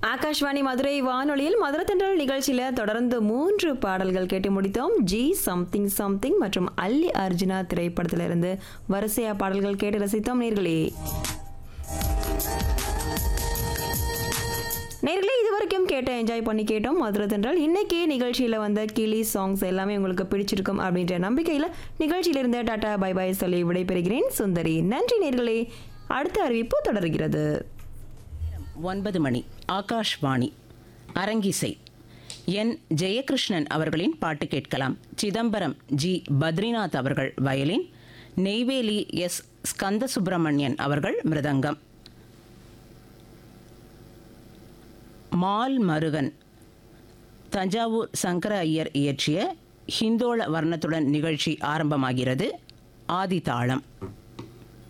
ஆகாஷ்வாணி மதுரை வானொலியில் மதுரை தென்றல் நிகழ்ச்சியில தொடர்ந்து மூன்று பாடல்கள் கேட்டு முடித்தோம் ஜி சம்திங் சம்திங் மற்றும் அல்லி அர்ஜுனா திரைப்படத்திலிருந்து வரிசையா பாடல்கள் கேட்டு ரசித்தோம் நேர்களே நேர்களே இது வரைக்கும் கேட்ட என்ஜாய் பண்ணி கேட்டோம் மதுரை தென்றல் இன்னைக்கு நிகழ்ச்சியில் வந்த கிளி சாங்ஸ் எல்லாமே உங்களுக்கு பிடிச்சிருக்கும் அப்படின்ற நம்பிக்கையில் நிகழ்ச்சியிலிருந்து டாடா பை பை சொல்லி விடைபெறுகிறேன் சுந்தரி நன்றி நேர்களே அடுத்த அறிவிப்பு தொடர்கிறது ஒன்பது மணி ஆகாஷ்வாணி அரங்கிசை என் ஜெயகிருஷ்ணன் அவர்களின் பாட்டு கேட்கலாம் சிதம்பரம் ஜி பத்ரிநாத் அவர்கள் வயலின் நெய்வேலி எஸ் ஸ்கந்த சுப்பிரமணியன் அவர்கள் மிருதங்கம் மால் மருகன் தஞ்சாவூர் சங்கர ஐயர் இயற்றிய ஹிந்தோள வர்ணத்துடன் நிகழ்ச்சி ஆரம்பமாகிறது ஆதி தாளம்